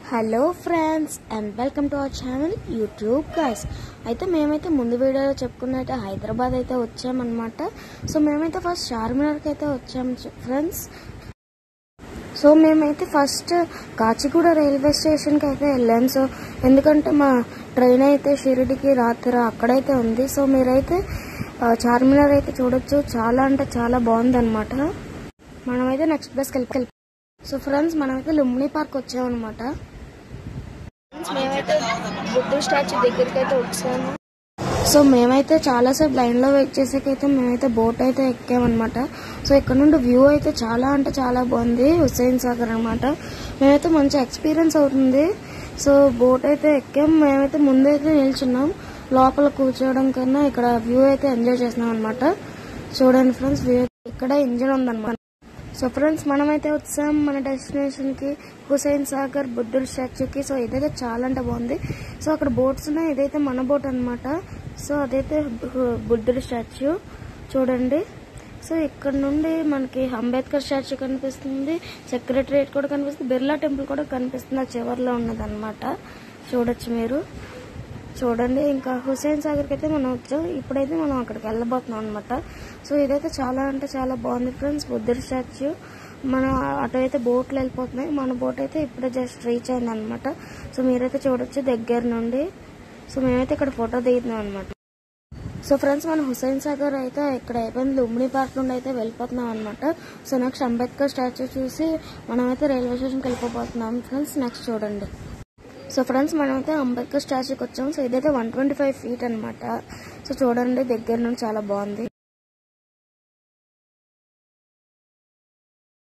hello friends and welcome to our channel YouTube guys అయితే మేమైతే ముందు వీడియోలో చెప్పుకున్నట్టు హైదరాబాద్ అయితే వచ్చామన్నమాట సో మేమైతే ఫస్ట్ చార్మినార్కి అయితే వచ్చాము ఫ్రెండ్స్ సో మేమైతే ఫస్ట్ కాచిగూడ రైల్వే స్టేషన్కి అయితే వెళ్ళాం సో ఎందుకంటే మా ట్రైన్ అయితే షిరిడికి రాత్రి అక్కడైతే ఉంది సో మీరైతే ఆ, చార్మినార్ అయితే చూడొచ్చు చాలా అంటే చాలా బాగుంది అనమాట మనమైతే నెక్స్ట్ ప్లేస్కి వెళ్ళి సో ఫ్రెండ్స్ మనమైతే లుంబిని పార్క్ వచ్చామన్నమాట మేమైతే బుద్ధుడు స్టాచ్యూ దగ్గరికి అయితే వచ్చాము సో మేమైతే చాలాసేపు లైన్లో వెయిట్ చేసేకైతే మేమైతే బోట్ అయితే ఎక్కామన్నమాట సో ఇక్కడ నుండి వ్యూ అయితే చాలా అంటే చాలా బాగుంది హుస్సేన్ సాగర్ అనమాట మేమైతే మంచి ఎక్స్పీరియన్స్ అవుతుంది సో బోట్ అయితే ఎక్కాం మేమైతే ముందైతే నిల్చున్నాం లోపల కూర్చోవడం కన్నా ఇక్కడ వ్యూ అయితే ఎంజాయ్ చేస్తున్నాం అనమాట చూడండి ఫ్రెండ్స్ వ్యూ ఇక్కడ ఇంజిన్ ఉందన్నమాట సో ఫ్రెండ్స్ మనమైతే వచ్చాం మన డెస్టినేషన్ కి హుసైన్ సాగర్ బుద్ధుడు స్టాచ్యూకి సో ఇదైతే చాలా అంటే బాగుంది సో అక్కడ బోట్స్ ఉన్నాయి ఇదైతే మన బోట్ అన్నమాట సో అదైతే బు- బుద్ధుడు స్టాచ్యూ చూడండి సో ఇక్కడ నుండి మనకి అంబేద్కర్ స్టాచ్యూ కనిపిస్తుంది సెక్రటరియట్ కూడా కనిపిస్తుంది బిర్లా టెంపుల్ కూడా కనిపిస్తుంది ఆ చివరిలో ఉన్నదన్నమాట చూడొచ్చు మీరు చూడండి ఇంకా హుసేన్ సాగర్కి అయితే మనం వచ్చాం ఇప్పుడైతే మనం అక్కడికి వెళ్ళబోతున్నాం అనమాట సో ఇదైతే చాలా అంటే చాలా బాగుంది ఫ్రెండ్స్ బుద్ధుడి స్టాచ్యూ మన అటు అయితే బోట్లు వెళ్ళిపోతున్నాయి మన బోట్ అయితే ఇప్పుడే జస్ట్ రీచ్ అయింది అనమాట సో మీరైతే చూడొచ్చు దగ్గర నుండి సో మేమైతే ఇక్కడ ఫోటో దిగుతున్నాం అనమాట సో ఫ్రెండ్స్ మనం హుసేన్ సాగర్ అయితే ఇక్కడ అయిపోయింది లుంబిని పార్క్ నుండి అయితే వెళ్ళిపోతున్నాం అనమాట సో నెక్స్ట్ అంబేద్కర్ స్టాచ్యూ చూసి మనమైతే రైల్వే స్టేషన్కి వెళ్ళిపోతున్నాం ఫ్రెండ్స్ నెక్స్ట్ చూడండి సో ఫ్రెండ్స్ మనమైతే అంబేద్కర్ స్టాచ్యూకి వచ్చాం సో ఇదైతే వన్ ట్వంటీ ఫైవ్ ఫీట్ అనమాట సో చూడండి దగ్గర నుండి చాలా బాగుంది